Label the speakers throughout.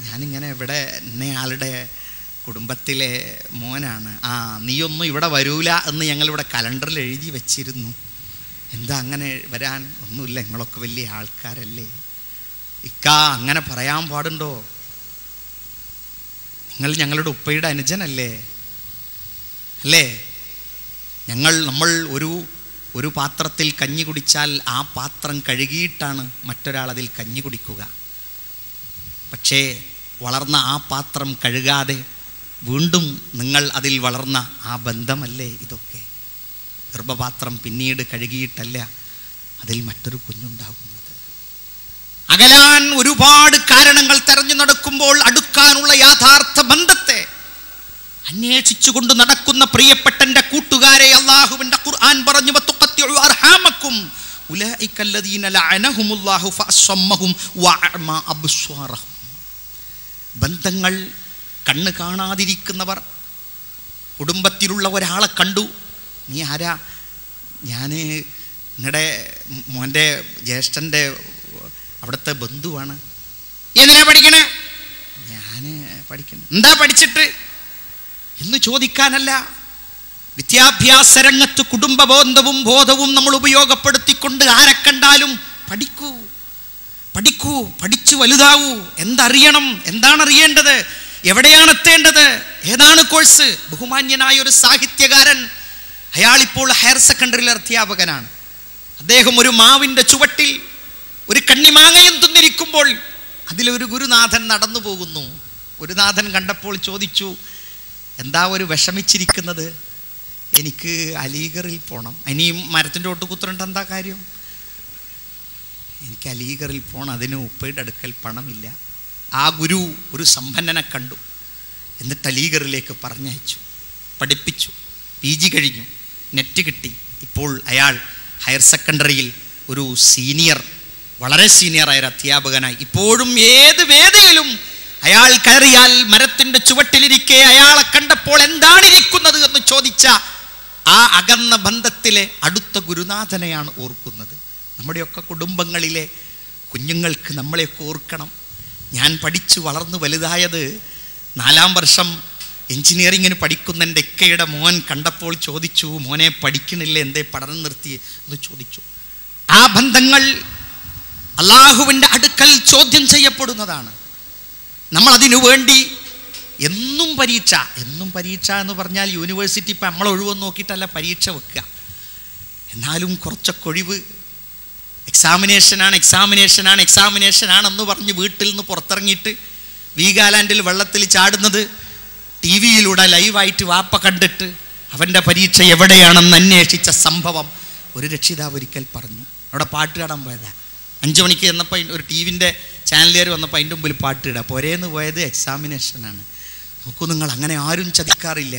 Speaker 1: ഞാനിങ്ങനെ ഇവിടെ ഇന്നയാളുടെ കുടുംബത്തിലെ മോനാണ് ആ നീയൊന്നും ഇവിടെ വരൂല എന്ന് ഞങ്ങളിവിടെ കലണ്ടറിൽ എഴുതി വെച്ചിരുന്നു എന്താ അങ്ങനെ വരാൻ ഒന്നുമില്ല നിങ്ങളൊക്കെ വലിയ ആൾക്കാരല്ലേ ഇക്ക അങ്ങനെ പറയാൻ പാടുണ്ടോ നിങ്ങൾ ഞങ്ങളുടെ ഉപ്പയുടെ അനുജനല്ലേ അല്ലേ ഞങ്ങൾ നമ്മൾ ഒരു ഒരു പാത്രത്തിൽ കഞ്ഞി കുടിച്ചാൽ ആ പാത്രം കഴുകിയിട്ടാണ് മറ്റൊരാളതിൽ കഞ്ഞി കുടിക്കുക പക്ഷേ വളർന്ന ആ പാത്രം കഴുകാതെ വീണ്ടും നിങ്ങൾ അതിൽ വളർന്ന ആ ബന്ധമല്ലേ ഇതൊക്കെ ഗർഭപാത്രം പിന്നീട് കഴുകിയിട്ടല്ല അതിൽ മറ്റൊരു കുഞ്ഞുണ്ടാകുന്നത് അകലാൻ ഒരുപാട് കാരണങ്ങൾ തെരഞ്ഞു നടക്കുമ്പോൾ അടുക്കാനുള്ള യാഥാർത്ഥ ബന്ധത്തെ അന്വേഷിച്ചുകൊണ്ട് നടക്കുന്ന പ്രിയപ്പെട്ടന്റെ കൂട്ടുകാരെ അള്ളാഹുവിന്റെ ഖുർആൻ പറഞ്ഞു "വത്തുഖത്തിഉ അർഹാമക്കും ഉലൈക അല്ലദീന ലഅനഹുമുല്ലാഹു ഫഅസ്സമ്മഹും വഅഅമ അബ്സ്വാറഹും ബന്ധങ്ങൾ കണ്ണ് കാണാതിരിക്കുന്നവർ കുടുംബത്തിലുള്ള ഒരാളെ കണ്ടു നീ ആരാ ഞാൻ നിങ്ങളുടെ മോൻ്റെ ജ്യേഷ്ഠൻ്റെ അവിടുത്തെ ബന്ധുവാണ് എന്തിനാ പഠിക്കണേ ഞാൻ പഠിക്കണം എന്താ പഠിച്ചിട്ട് എന്ന് ചോദിക്കാനല്ല വിദ്യാഭ്യാസ രംഗത്ത് കുടുംബ ബോധവും ബോധവും നമ്മൾ ഉപയോഗപ്പെടുത്തിക്കൊണ്ട് ആരെ കണ്ടാലും പഠിക്കൂ പഠിക്കൂ പഠിച്ചു വലുതാവൂ എന്തറിയണം എന്താണ് അറിയേണ്ടത് എവിടെയാണ് എത്തേണ്ടത് ഏതാണ് കോഴ്സ് ബഹുമാന്യനായ ഒരു സാഹിത്യകാരൻ അയാൾ ഇപ്പോൾ ഹയർ സെക്കൻഡറിയിലെ അധ്യാപകനാണ് അദ്ദേഹം ഒരു മാവിൻ്റെ ചുവട്ടിൽ ഒരു കണ്ണിമാങ്ങയും തിന്നിരിക്കുമ്പോൾ അതിലൊരു ഗുരുനാഥൻ നടന്നു പോകുന്നു ഗുരുനാഥൻ കണ്ടപ്പോൾ ചോദിച്ചു എന്താ ഒരു വിഷമിച്ചിരിക്കുന്നത് എനിക്ക് അലീഗറിൽ പോകണം ഇനിയും മരത്തിൻ്റെ ഒട്ട് കുത്തുന്നുണ്ട് എന്താ കാര്യം എനിക്ക് അലീഗറിൽ പോകണം അതിന് ഉപ്പയുടെ അടുക്കൽ പണമില്ല ആ ഗുരു ഒരു സമ്പന്നനെ കണ്ടു എന്നിട്ട് അലീഗറിലേക്ക് പറഞ്ഞയച്ചു പഠിപ്പിച്ചു പി ജി കഴിഞ്ഞു നെറ്റ് കിട്ടി ഇപ്പോൾ അയാൾ ഹയർ സെക്കൻഡറിയിൽ ഒരു സീനിയർ വളരെ സീനിയറായ ഒരു അധ്യാപകനായി ഇപ്പോഴും ഏത് വേദിയിലും അയാൾ കയറിയാൽ മരത്തിൻ്റെ ചുവട്ടിലിരിക്കെ അയാളെ കണ്ടപ്പോൾ എന്താണ് ഇരിക്കുന്നത് എന്ന് ചോദിച്ച ആ അകന്ന ബന്ധത്തിലെ അടുത്ത ഗുരുനാഥനെയാണ് ഓർക്കുന്നത് നമ്മുടെയൊക്കെ കുടുംബങ്ങളിലെ കുഞ്ഞുങ്ങൾക്ക് നമ്മളെയൊക്കെ ഓർക്കണം ഞാൻ പഠിച്ചു വളർന്നു വലുതായത് നാലാം വർഷം എഞ്ചിനീയറിങ്ങിന് പഠിക്കുന്ന എൻ്റെ ഇക്കയുടെ മോൻ കണ്ടപ്പോൾ ചോദിച്ചു മോനെ പഠിക്കണില്ല എന്തേ പഠനം നിർത്തി എന്ന് ചോദിച്ചു ആ ബന്ധങ്ങൾ അള്ളാഹുവിൻ്റെ അടുക്കൽ ചോദ്യം ചെയ്യപ്പെടുന്നതാണ് നമ്മൾ അതിനു വേണ്ടി എന്നും പരീക്ഷ എന്നും പരീക്ഷ എന്ന് പറഞ്ഞാൽ യൂണിവേഴ്സിറ്റി ഇപ്പം നമ്മളെ ഒഴിവെന്ന് നോക്കിയിട്ടല്ല പരീക്ഷ വെക്കുക എന്നാലും കുറച്ചൊക്കെ ഒഴിവ് എക്സാമിനേഷനാണ് എക്സാമിനേഷനാണ് എക്സാമിനേഷനാണെന്ന് പറഞ്ഞ് വീട്ടിൽ നിന്ന് പുറത്തിറങ്ങിയിട്ട് വീഗാലാൻഡിൽ വെള്ളത്തിൽ ചാടുന്നത് ടി വിയിലൂടെ ലൈവായിട്ട് വാപ്പ കണ്ടിട്ട് അവൻ്റെ പരീക്ഷ എവിടെയാണെന്ന് അന്വേഷിച്ച സംഭവം ഒരു രക്ഷിതാവ് ഒരിക്കൽ പറഞ്ഞു അവിടെ പാട്ട് കാണാൻ പോയതാ അഞ്ച് മണിക്ക് ചെന്നപ്പോൾ ഒരു ടി വിൻ്റെ ചാനലുകാർ വന്നപ്പോൾ അതിൻ്റെ മുമ്പിൽ പാട്ടിടുക പോരേന്ന് പോയത് എക്സാമിനേഷനാണ് നോക്കൂ നിങ്ങൾ അങ്ങനെ ആരും ചതിക്കാറില്ല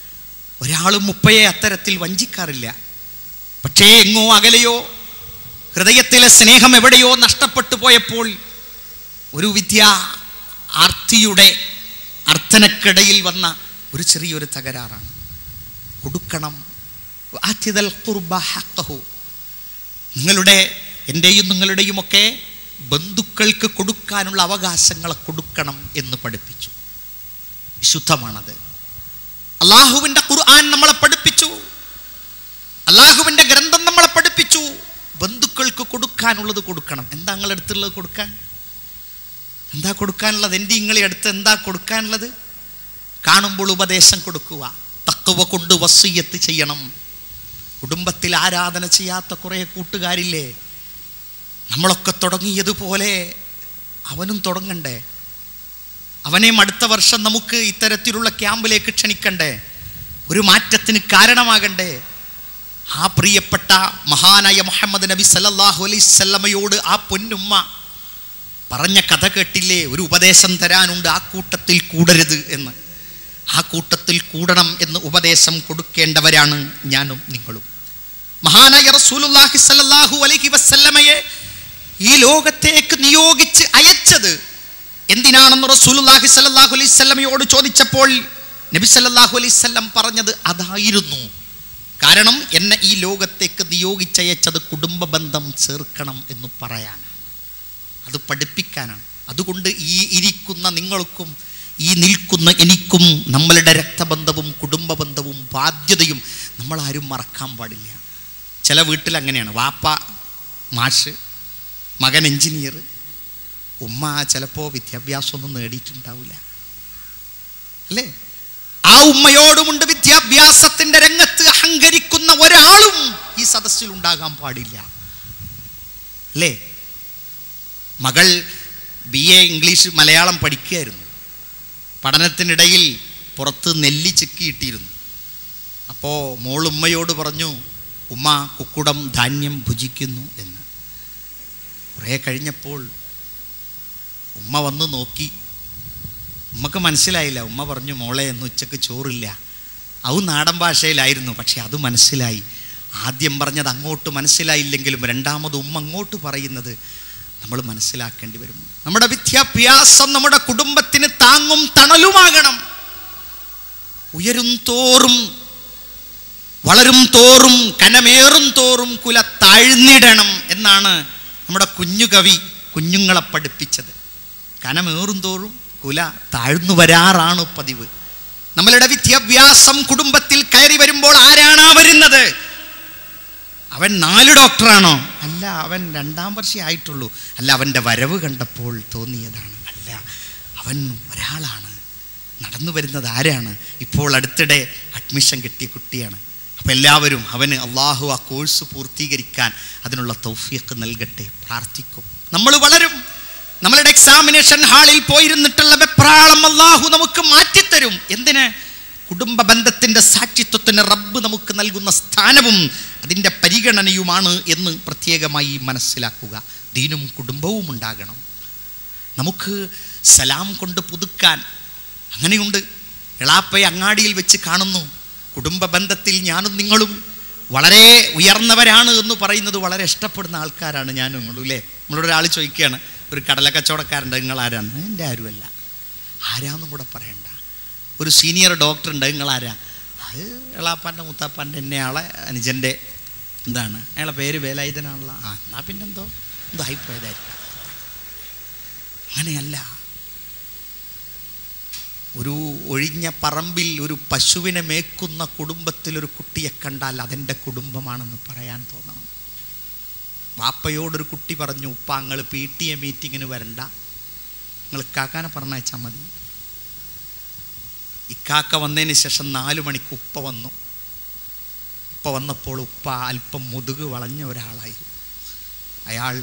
Speaker 1: ഒരാളും മുപ്പയെ അത്തരത്തിൽ വഞ്ചിക്കാറില്ല പക്ഷേ എങ്ങോ അകലെയോ ഹൃദയത്തിലെ സ്നേഹം എവിടെയോ നഷ്ടപ്പെട്ടു പോയപ്പോൾ ഒരു വിദ്യാ ആർത്തിയുടെ അർത്ഥനക്കിടയിൽ വന്ന ഒരു ചെറിയൊരു തകരാറാണ് കൊടുക്കണം ആത്യതൽ ഖുർബ ഹഖഹു. നിങ്ങളുടെ എൻ്റെയും നിങ്ങളുടെയും ഒക്കെ ബന്ധുക്കൾക്ക് കൊടുക്കാനുള്ള അവകാശങ്ങളെ കൊടുക്കണം എന്ന് പഠിപ്പിച്ചു വിശുദ്ധമാണത് അള്ളാഹുവിൻ്റെ ഖുർആൻ നമ്മളെ പഠിപ്പിച്ചു അള്ളാഹുവിൻ്റെ ഗ്രന്ഥം നമ്മളെ പഠിപ്പിച്ചു ബന്ധുക്കൾക്ക് കൊടുക്കാനുള്ളത് കൊടുക്കണം എന്താ നിങ്ങളുടെ അടുത്തുള്ളത് കൊടുക്കാൻ എന്താ കൊടുക്കാനുള്ളത് എൻ്റെ നിങ്ങളെ അടുത്ത് എന്താ കൊടുക്കാനുള്ളത് കാണുമ്പോൾ ഉപദേശം കൊടുക്കുക തക്കവ കൊണ്ട് വസീയത്ത് ചെയ്യണം കുടുംബത്തിൽ ആരാധന ചെയ്യാത്ത കുറേ കൂട്ടുകാരില്ലേ നമ്മളൊക്കെ തുടങ്ങിയതുപോലെ അവനും തുടങ്ങണ്ടേ അവനെയും അടുത്ത വർഷം നമുക്ക് ഇത്തരത്തിലുള്ള ക്യാമ്പിലേക്ക് ക്ഷണിക്കണ്ടേ ഒരു മാറ്റത്തിന് കാരണമാകണ്ടേ ആ പ്രിയപ്പെട്ട മഹാനായ മുഹമ്മദ് നബി സല്ലല്ലാഹു അലൈഹി സ്വല്ലമയോട് ആ പൊന്നുമ്മ പറഞ്ഞ കഥ കേട്ടില്ലേ ഒരു ഉപദേശം തരാനുണ്ട് ആ കൂട്ടത്തിൽ കൂടരുത് എന്ന് ആ കൂട്ടത്തിൽ കൂടണം എന്ന് ഉപദേശം കൊടുക്കേണ്ടവരാണ് ഞാനും നിങ്ങളും മഹാനായ റസൂലുള്ളാഹി സ്വല്ലല്ലാഹു അലൈഹി വസല്ലമയെ ഈ ലോകത്തേക്ക് നിയോഗിച്ച് അയച്ചത് എന്തിനാണെന്ന് റസൂലുള്ളാഹി സ്വല്ലല്ലാഹു അലൈഹി വസല്ലമയോട് ചോദിച്ചപ്പോൾ നബി സല്ലല്ലാഹു അലൈഹി വസല്ലം പറഞ്ഞത് അതായിരുന്നു കാരണം എന്നെ ഈ ലോകത്തേക്ക് നിയോഗിച്ചയച്ചത് കുടുംബ ബന്ധം ചേർക്കണം എന്ന് പറയാനാണ് അത് പഠിപ്പിക്കാനാണ് അതുകൊണ്ട് ഈ ഇരിക്കുന്ന നിങ്ങൾക്കും ഈ നിൽക്കുന്ന എനിക്കും നമ്മളുടെ രക്തബന്ധവും കുടുംബ ബന്ധവും ബാധ്യതയും നമ്മളാരും മറക്കാൻ പാടില്ല ചില വീട്ടിൽ അങ്ങനെയാണ് വാപ്പ മാഷ് മകൻ എഞ്ചിനീയർ ഉമ്മ ചിലപ്പോൾ വിദ്യാഭ്യാസമൊന്നും നേടിയിട്ടുണ്ടാവില്ല അല്ലേ ആ ഉമ്മയോടുമുണ്ട് വിദ്യാഭ്യാസത്തിന്റെ രംഗത്ത് അഹങ്കരിക്കുന്ന ഒരാളും ഈ സദസ്സിൽ ഉണ്ടാകാൻ പാടില്ല അല്ലേ മകൾ ബി എ ഇംഗ്ലീഷ് മലയാളം പഠിക്കുകയായിരുന്നു പഠനത്തിനിടയിൽ പുറത്ത് നെല്ലി ചിക്കിയിട്ടിരുന്നു അപ്പോൾ മോൾ ഉമ്മയോട് പറഞ്ഞു ഉമ്മ കുക്കുടം ധാന്യം ഭുജിക്കുന്നു എന്ന് കുറേ കഴിഞ്ഞപ്പോൾ ഉമ്മ വന്ന് നോക്കി ഉമ്മക്ക് മനസ്സിലായില്ല ഉമ്മ പറഞ്ഞു മോളെ എന്ന് ഉച്ചക്ക് ചോറില്ല അത് നാടൻ ഭാഷയിലായിരുന്നു പക്ഷെ അത് മനസ്സിലായി ആദ്യം പറഞ്ഞത് അങ്ങോട്ട് മനസ്സിലായില്ലെങ്കിലും രണ്ടാമത് ഉമ്മ അങ്ങോട്ട് പറയുന്നത് നമ്മൾ മനസ്സിലാക്കേണ്ടി വരും നമ്മുടെ വിദ്യാഭ്യാസം നമ്മുടെ കുടുംബത്തിന് താങ്ങും തണലുമാകണം ഉയരും തോറും വളരും തോറും കനമേറും തോറും കുല താഴ്ന്നിടണം എന്നാണ് നമ്മുടെ കുഞ്ഞു കവി കുഞ്ഞുങ്ങളെ പഠിപ്പിച്ചത് കനമേറും തോറും കുല താഴ്ന്നു വരാറാണ് പതിവ് നമ്മളുടെ വിദ്യാഭ്യാസം കുടുംബത്തിൽ കയറി വരുമ്പോൾ ആരാണാ വരുന്നത് അവൻ നാല് ഡോക്ടറാണോ അല്ല അവൻ രണ്ടാം വർഷേ ആയിട്ടുള്ളൂ അല്ല അവൻ്റെ വരവ് കണ്ടപ്പോൾ തോന്നിയതാണ് അല്ല അവൻ ഒരാളാണ് നടന്നു വരുന്നത് ആരാണ് ഇപ്പോൾ അടുത്തിടെ അഡ്മിഷൻ കിട്ടിയ കുട്ടിയാണ് അപ്പം എല്ലാവരും അവന് അള്ളാഹു ആ കോഴ്സ് പൂർത്തീകരിക്കാൻ അതിനുള്ള തൗഫീഖ് നൽകട്ടെ പ്രാർത്ഥിക്കും നമ്മൾ വളരും നമ്മളുടെ എക്സാമിനേഷൻ ഹാളിൽ പോയിരുന്നിട്ടുള്ള വെപ്രാളം അള്ളാഹു നമുക്ക് മാറ്റിത്തരും എന്തിന് കുടുംബ ബന്ധത്തിൻ്റെ സാക്ഷിത്വത്തിന് റബ്ബ് നമുക്ക് നൽകുന്ന സ്ഥാനവും അതിൻ്റെ പരിഗണനയുമാണ് എന്ന് പ്രത്യേകമായി മനസ്സിലാക്കുക ദീനും കുടുംബവും ഉണ്ടാകണം നമുക്ക് സലാം കൊണ്ട് പുതുക്കാൻ അങ്ങനെയുണ്ട് എളാപ്പയെ അങ്ങാടിയിൽ വെച്ച് കാണുന്നു കുടുംബ ബന്ധത്തിൽ ഞാനും നിങ്ങളും വളരെ ഉയർന്നവരാണ് എന്ന് പറയുന്നത് വളരെ ഇഷ്ടപ്പെടുന്ന ആൾക്കാരാണ് ഞാനും നിങ്ങളും അല്ലേ നമ്മളോട് ഒരാൾ ചോദിക്കുകയാണ് ഒരു കടല കച്ചവടക്കാരുണ്ട് നിങ്ങൾ ആരാണ് എൻ്റെ ആരുമല്ല ആരാന്നും കൂടെ പറയണ്ട ഒരു സീനിയർ ഡോക്ടർ ഉണ്ട് നിങ്ങൾ ആരാ അത് എളാപ്പാൻ്റെ മുത്താപ്പാൻ്റെ എന്നെ ആളെ അനുജൻ്റെ എന്താണ് അയാളെ പേര് വേലായുധനാണല്ലോ ആ എന്നാ പിന്നെന്തോ എന്തോ ആയിപ്പോയതായിരിക്കും അങ്ങനെയല്ല ഒരു ഒഴിഞ്ഞ പറമ്പിൽ ഒരു പശുവിനെ മേക്കുന്ന കുടുംബത്തിൽ ഒരു കുട്ടിയെ കണ്ടാൽ അതെൻ്റെ കുടുംബമാണെന്ന് പറയാൻ തോന്നണം വാപ്പയോടൊരു കുട്ടി പറഞ്ഞു ഉപ്പ നിങ്ങൾ പി ടി എ മീറ്റിങ്ങിന് വരണ്ട നിങ്ങൾ ഇക്കാക്കാനെ പറഞ്ഞയച്ചാൽ മതി ഇക്കാക്ക വന്നതിന് ശേഷം നാല് മണിക്ക് ഉപ്പ വന്നു ഉപ്പ വന്നപ്പോൾ ഉപ്പ അല്പം മുതുക് വളഞ്ഞ ഒരാളായിരുന്നു അയാൾ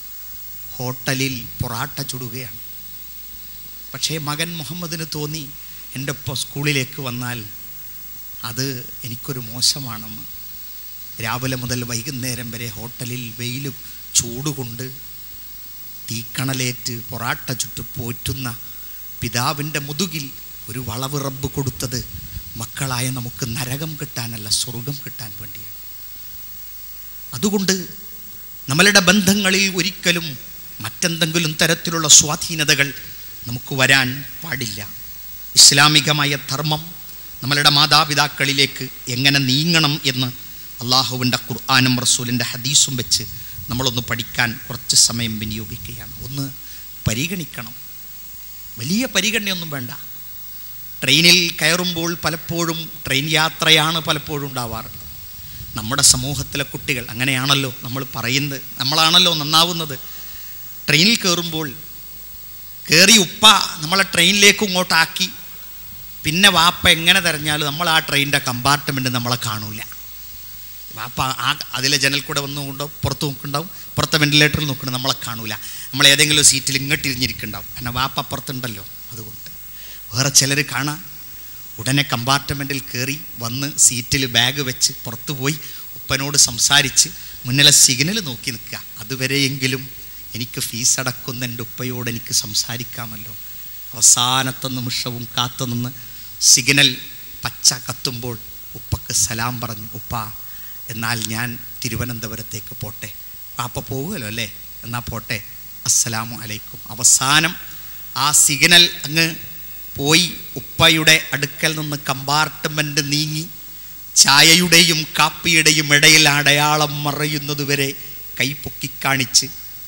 Speaker 1: ഹോട്ടലിൽ പൊറാട്ട ചുടുകയാണ് പക്ഷേ മകൻ മുഹമ്മദിന് തോന്നി എൻ്റെ ഒപ്പം സ്കൂളിലേക്ക് വന്നാൽ അത് എനിക്കൊരു മോശമാണെന്ന് രാവിലെ മുതൽ വൈകുന്നേരം വരെ ഹോട്ടലിൽ വെയിൽ ചൂടുകൊണ്ട് തീക്കണലേറ്റ് പൊറാട്ട ചുട്ട് പോറ്റുന്ന പിതാവിൻ്റെ മുതുകിൽ ഒരു വളവ് റബ്ബ് കൊടുത്തത് മക്കളായ നമുക്ക് നരകം കിട്ടാനല്ല സ്വർഗം കിട്ടാൻ വേണ്ടിയാണ് അതുകൊണ്ട് നമ്മളുടെ ബന്ധങ്ങളിൽ ഒരിക്കലും മറ്റെന്തെങ്കിലും തരത്തിലുള്ള സ്വാധീനതകൾ നമുക്ക് വരാൻ പാടില്ല ഇസ്ലാമികമായ ധർമ്മം നമ്മളുടെ മാതാപിതാക്കളിലേക്ക് എങ്ങനെ നീങ്ങണം എന്ന് അള്ളാഹുവിൻ്റെ ഖുർആാനും റസൂലിൻ്റെ ഹദീസും വെച്ച് നമ്മളൊന്ന് പഠിക്കാൻ കുറച്ച് സമയം വിനിയോഗിക്കുകയാണ് ഒന്ന് പരിഗണിക്കണം വലിയ പരിഗണനയൊന്നും വേണ്ട ട്രെയിനിൽ കയറുമ്പോൾ പലപ്പോഴും ട്രെയിൻ യാത്രയാണ് പലപ്പോഴും ഉണ്ടാവാറ് നമ്മുടെ സമൂഹത്തിലെ കുട്ടികൾ അങ്ങനെയാണല്ലോ നമ്മൾ പറയുന്നത് നമ്മളാണല്ലോ നന്നാവുന്നത് ട്രെയിനിൽ കയറുമ്പോൾ കയറി ഉപ്പ നമ്മളെ ട്രെയിനിലേക്ക് ഇങ്ങോട്ടാക്കി പിന്നെ വാപ്പ എങ്ങനെ തിരഞ്ഞാലും നമ്മൾ ആ ട്രെയിനിൻ്റെ കമ്പാർട്ട്മെൻറ്റ് നമ്മളെ കാണൂല വാപ്പ ആ അതിലെ ജനൽ കൂടെ വന്ന് കൊണ്ടും പുറത്ത് നോക്കുന്നുണ്ടാവും പുറത്തെ വെന്റിലേറ്ററിൽ നോക്കണം നമ്മളെ കാണൂല നമ്മൾ ഏതെങ്കിലും സീറ്റിൽ ഇങ്ങോട്ട് ഇരിഞ്ഞിരിക്കുന്നുണ്ടാവും കാരണം വാപ്പ അപ്പുറത്തുണ്ടല്ലോ അതുകൊണ്ട് വേറെ ചിലർ കാണാം ഉടനെ കമ്പാർട്ട്മെൻറ്റിൽ കയറി വന്ന് സീറ്റിൽ ബാഗ് വെച്ച് പുറത്തു പോയി ഉപ്പനോട് സംസാരിച്ച് മുന്നിലെ സിഗ്നൽ നോക്കി നിൽക്കുക അതുവരെയെങ്കിലും എനിക്ക് ഫീസ് അടക്കുന്ന എൻ്റെ ഉപ്പയോട് എനിക്ക് സംസാരിക്കാമല്ലോ അവസാനത്തെ നിമിഷവും കാത്തുനിന്ന് സിഗ്നൽ പച്ച കത്തുമ്പോൾ ഉപ്പക്ക് സലാം പറഞ്ഞു ഉപ്പ എന്നാൽ ഞാൻ തിരുവനന്തപുരത്തേക്ക് പോട്ടെ പാപ്പ പോകുമല്ലോ അല്ലേ എന്നാൽ പോട്ടെ അസ്സലാമു അലൈക്കും അവസാനം ആ സിഗ്നൽ അങ്ങ് പോയി ഉപ്പയുടെ അടുക്കൽ നിന്ന് കമ്പാർട്ട്മെൻറ്റ് നീങ്ങി ചായയുടെയും കാപ്പിയുടെയും ഇടയിൽ അടയാളം മറയുന്നതുവരെ കൈ പൊക്കിക്കാണിച്ച്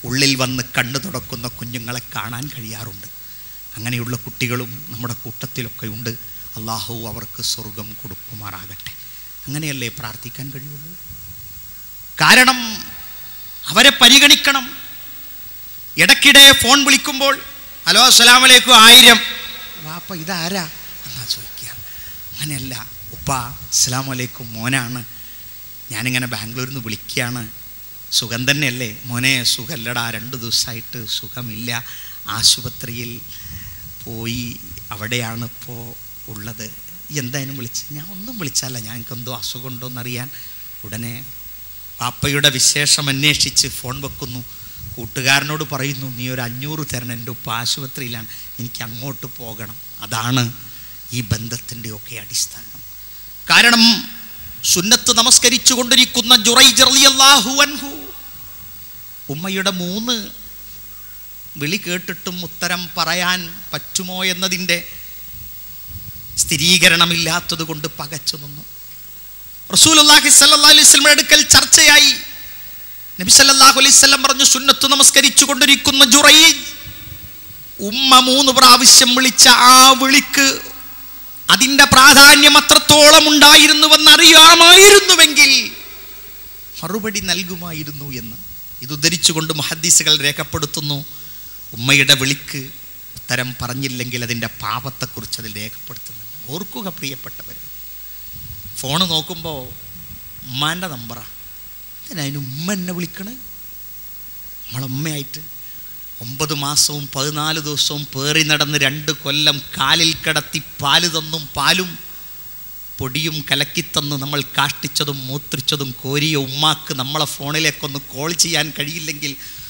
Speaker 1: ഉള്ളിൽ വന്ന് കണ്ണു തുടക്കുന്ന കുഞ്ഞുങ്ങളെ കാണാൻ കഴിയാറുണ്ട് അങ്ങനെയുള്ള കുട്ടികളും നമ്മുടെ കൂട്ടത്തിലൊക്കെ ഉണ്ട് അള്ളാഹു അവർക്ക് സ്വർഗം കൊടുക്കുമാറാകട്ടെ അങ്ങനെയല്ലേ പ്രാർത്ഥിക്കാൻ കഴിയുള്ളൂ കാരണം അവരെ പരിഗണിക്കണം ഇടയ്ക്കിടെ ഫോൺ വിളിക്കുമ്പോൾ ഹലോ അസ്സലാം വലൈക്കും ആയിരം വാപ്പ ഇതാരാ എന്നാ ചോദിക്കുക അങ്ങനെയല്ല ഉപ്പ അസ്സലാം വലൈക്കും മോനാണ് ഞാനിങ്ങനെ ബാംഗ്ലൂരിൽ നിന്ന് വിളിക്കുകയാണ് സുഖം തന്നെയല്ലേ മോനെ സുഖമല്ലടാ രണ്ട് ദിവസമായിട്ട് സുഖമില്ല ആശുപത്രിയിൽ പോയി അവിടെയാണ് ഇപ്പോൾ ഉള്ളത് ഈ എന്തായാലും വിളിച്ച് ഞാൻ ഒന്നും വിളിച്ചല്ല ഞാൻ എനിക്കെന്തോ അസുഖമുണ്ടോയെന്നറിയാൻ ഉടനെ പാപ്പയുടെ വിശേഷം അന്വേഷിച്ച് ഫോൺ വെക്കുന്നു കൂട്ടുകാരനോട് പറയുന്നു നീ ഒരു അഞ്ഞൂറ് തരണം എൻ്റെ ഉപ്പ ആശുപത്രിയിലാണ് എനിക്ക് അങ്ങോട്ട് പോകണം അതാണ് ഈ ബന്ധത്തിൻ്റെയൊക്കെ അടിസ്ഥാനം കാരണം സുന്നത്ത് നമസ്കരിച്ചു കൊണ്ടിരിക്കുന്ന ജുറൈജ് റളിയല്ലാഹു അൻഹു ഉമ്മയുടെ മൂന്ന് വിളി കേട്ടിട്ടും ഉത്തരം പറയാൻ പറ്റുമോ എന്നതിൻ്റെ സ്ഥിരീകരണമില്ലാത്തത് കൊണ്ട് പകച്ചു നിന്നു റസൂലുള്ളാഹി സ്വല്ലല്ലാഹു അലൈഹി വസല്ലം അടുക്കൽ ചർച്ചയായി നബി സല്ലല്ലാഹു അലൈഹി വസല്ലം പറഞ്ഞു സുന്നത്ത് നമസ്കരിച്ചു കൊണ്ടിരിക്കുന്ന ജുറൈജ് ഉമ്മ മൂന്ന് പ്രാവശ്യം വിളിച്ച ആ വിളിക്ക് അതിൻ്റെ പ്രാധാന്യം അത്രത്തോളം ഉണ്ടായിരുന്നുവെന്ന് അറിയാമായിരുന്നുവെങ്കിൽ മറുപടി നൽകുമായിരുന്നു എന്ന് ഇത് ഉദ്ധരിച്ചുകൊണ്ട് മുഹദ്ദീസുകൾ രേഖപ്പെടുത്തുന്നു ഉമ്മയുടെ വിളിക്ക് ഉത്തരം പറഞ്ഞില്ലെങ്കിൽ അതിൻ്റെ പാപത്തെക്കുറിച്ച് അതിൽ രേഖപ്പെടുത്തുന്നുണ്ട് ഓർക്കുക പ്രിയപ്പെട്ടവർ ഫോണ് നോക്കുമ്പോൾ ഉമ്മാൻ്റെ നമ്പറാണ് അതിന് ഉമ്മ എന്നെ വിളിക്കണേ നമ്മളമ്മയായിട്ട് ഒമ്പത് മാസവും പതിനാല് ദിവസവും പേറി നടന്ന് രണ്ട് കൊല്ലം കാലിൽ കിടത്തി പാല് തന്നും പാലും പൊടിയും കലക്കിത്തന്ന് നമ്മൾ കാഷ്ടിച്ചതും മൂത്രിച്ചതും കോരിയ ഉമ്മാക്ക് നമ്മളെ ഫോണിലേക്കൊന്ന് കോൾ ചെയ്യാൻ കഴിയില്ലെങ്കിൽ